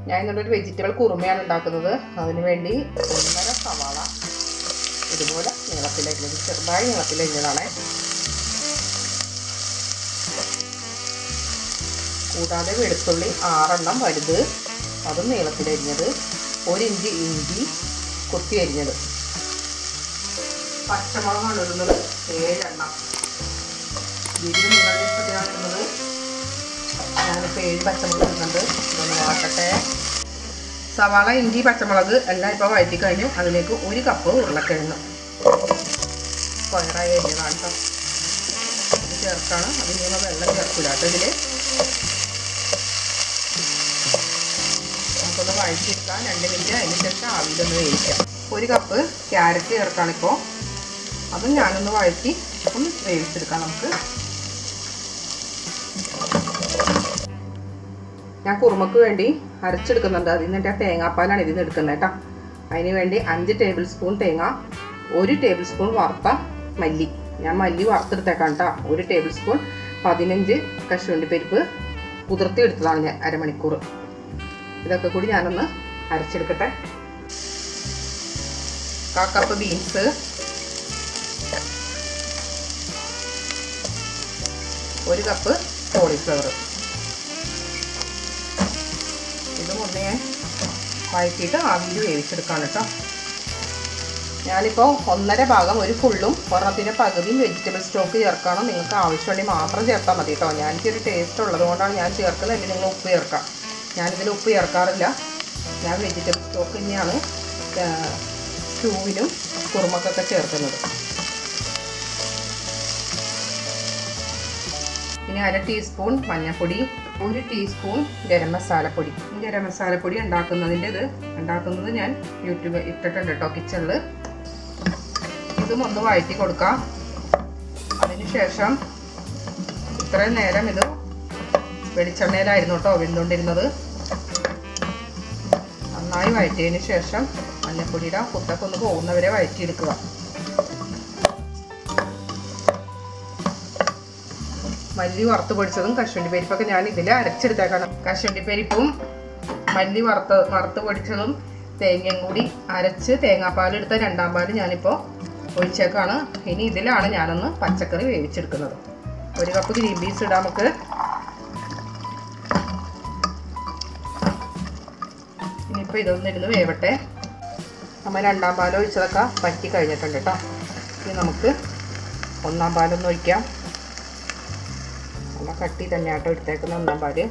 ഞാൻ ഇന്നൊരു വെജിറ്റബിൾ കുറുമയാണ് ഉണ്ടാക്കുന്നത് അതിന് വേണ്ടി ഒന്നര സവാള ഇതുപോലെ നീളത്തിലരിഞ്ഞത് ചെറുതായി നീളത്തിലരിഞ്ഞതാണ് കൂടാതെ വെളുത്തുള്ളി ആറെണ്ണം വലുത് അതും നീളത്തിലരിഞ്ഞത് ഒരു ഇഞ്ച് ഇഞ്ചി കൊത്തി അരിഞ്ഞത് പച്ചമുളകാണ് ഇടുന്നത് ഏഴെണ്ണം ഇതിന് നിങ്ങളുടെ ഇഷ്ടത്തിനാണ് ഇടുന്നത് ഞാനിപ്പോൾ ഏഴ് പച്ചമുളക് ഇടുന്നുണ്ട് ഇതൊന്ന് വാട്ടട്ടെ സവാള ഇഞ്ചി പച്ചമുളക് എല്ലാം ഇപ്പോൾ വഴറ്റി കഴിഞ്ഞു അതിലേക്ക് ഒരു കപ്പ് ഉരുളക്കിഴങ്ങ് സ്ക്വയറായി അരിഞ്ഞതാണ് കേട്ടോ ഇത് ചേർത്താണ് അതിന് നമ്മൾ വെള്ളം ചേർക്കില്ല കേട്ടോ ഇതിൽ നമുക്കൊന്ന് വഴറ്റിയെടുക്കാം രണ്ട് മിനിറ്റ് അതിന് ശേഷം ആവിയിലൊന്ന് വേവിക്കാം ഒരു കപ്പ് ക്യാരറ്റ് ചേർക്കാണിപ്പോൾ അതും ഞാനൊന്ന് വഴറ്റി ഒന്ന് വേവിച്ചെടുക്കാം നമുക്ക് ഞാൻ കുറുമക്ക് വേണ്ടി അരച്ചെടുക്കുന്നുണ്ട് അതിൽ നിന്ന് ആ തേങ്ങാപ്പാലാണ് ഇതിൽ നിന്ന് എടുക്കുന്നത് കേട്ടോ അതിന് വേണ്ടി അഞ്ച് ടേബിൾ സ്പൂൺ തേങ്ങ ഒരു ടേബിൾ സ്പൂൺ വറുത്ത മല്ലി ഞാൻ മല്ലി വറുത്തെടുത്തേക്കാം കേട്ടോ ഒരു ടേബിൾ സ്പൂൺ പതിനഞ്ച് കശുവണ്ടി പരിപ്പ് കുതിർത്തി എടുത്തതാണ് ഞാൻ അരമണിക്കൂർ ഇതൊക്കെ കൂടി ഞാനൊന്ന് അരച്ചെടുക്കട്ടെ കാ കപ്പ് ബീൻസ് ഒരു കപ്പ് കോളിഫ്ലവർ ഇത് മുന്നേ വഴറ്റിയിട്ട് ആവിയിൽ വേവിച്ചെടുക്കാം കേട്ടോ ഞാനിപ്പോൾ ഒന്നര ഭാഗം ഒരു ഫുള്ളും ഒരെണ്ണത്തിൻ്റെ പകുതിയും വെജിറ്റബിൾ സ്റ്റോക്ക് ചേർക്കണം നിങ്ങൾക്ക് ആവശ്യമുണ്ടെങ്കിൽ മാത്രം ചേർത്താൽ മതി കേട്ടോ ഞാനിക്കൊരു ടേസ്റ്റ് ഉള്ളത് കൊണ്ടാണ് ഞാൻ ചേർക്കുന്നത് അല്ലെങ്കിൽ നിങ്ങൾ ഉപ്പ് ചേർക്കാം ഞാനിതിൽ ഉപ്പ് ചേർക്കാറില്ല ഞാൻ വെജിറ്റബിൾ സ്റ്റോക്ക് തന്നെയാണ് സ്റ്റൂവിനും കുറുമക്കൊക്കെ ചേർക്കുന്നത് പിന്നെ അര ടീസ്പൂൺ മഞ്ഞൾപ്പൊടി ഒരു ടീസ്പൂൺ ഗരം മസാലപ്പൊടി ഈ ഗരം മസാലപ്പൊടി ഉണ്ടാക്കുന്നതിൻ്റെ ഇത് ഉണ്ടാക്കുന്നത് ഞാൻ യൂട്യൂബ് ഇട്ടിട്ടുണ്ട് കേട്ടോ കിച്ചണിൽ ഇതും ഒന്ന് വഴറ്റി കൊടുക്കാം അതിനുശേഷം ഇത്രയും നേരം ഇത് വെളിച്ചെണ്ണയിലായിരുന്നു കേട്ടോ വെന്തുകൊണ്ടിരുന്നത് നന്നായി വഴറ്റിയതിന് ശേഷം മഞ്ഞൾപ്പൊടിയുടെ കുത്തൊക്കെ ഒന്ന് പോകുന്നവരെ വഴറ്റിയെടുക്കുക മല്ലി വറുത്ത് പൊടിച്ചതും കശുവണ്ടി പരിപ്പൊക്കെ ഞാൻ ഇതിൽ അരച്ചെടുത്തേക്കാണ് കശുവണ്ടി പരിപ്പും മല്ലി വറുത്ത് വറുത്ത് പൊടിച്ചതും തേങ്ങയും കൂടി അരച്ച് തേങ്ങാപ്പാൽ എടുത്ത രണ്ടാം പാൽ ഞാനിപ്പോൾ ഒഴിച്ചേക്കാണ് ഇനി ഇതിലാണ് ഞാനൊന്ന് പച്ചക്കറി വേവിച്ചെടുക്കുന്നത് ഒരു കപ്പ് ഗ്രീൻ പീസ് ഇടാം നമുക്ക് ഇനിയിപ്പോൾ ഇതൊന്നും ഇരുന്ന് വേവട്ടെ നമ്മൾ രണ്ടാം പാൽ ഒഴിച്ചതൊക്കെ പറ്റി കഴിഞ്ഞിട്ടുണ്ട് കേട്ടോ ഇനി നമുക്ക് ഒന്നാം പാലൊന്ന് ഒഴിക്കാം നല്ല കട്ടി തന്നെ ആട്ടോ എടുത്തേക്കുന്ന ഒന്നാം പാല്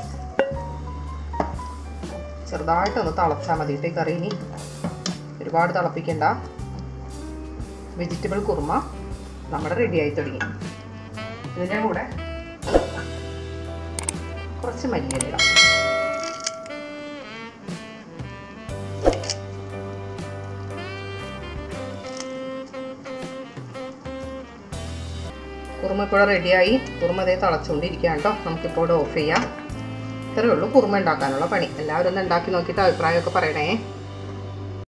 ചെറുതായിട്ടൊന്ന് തിളച്ചാൽ മതി കേട്ടോ ഈ കറി ഇനി ഒരുപാട് തിളപ്പിക്കണ്ട വെജിറ്റബിൾ കുറുമ നമ്മുടെ റെഡി ആയി തുടങ്ങി ഇതിൻ്റെ കൂടെ കുറച്ച് മല്ലിയിലിടാം കുറുമ ഇപ്പോൾ റെഡിയായി കുറുമ അതേ തിളച്ചുകൊണ്ടിരിക്കുകയാണ് കേട്ടോ നമുക്കിപ്പോൾ ഇവിടെ ഓഫ് ചെയ്യാം ഇത്രയേ ഉള്ളൂ കുറുമ ഉണ്ടാക്കാനുള്ള പണി എല്ലാവരും ഒന്ന് ഉണ്ടാക്കി നോക്കിയിട്ട് അഭിപ്രായമൊക്കെ പറയണേ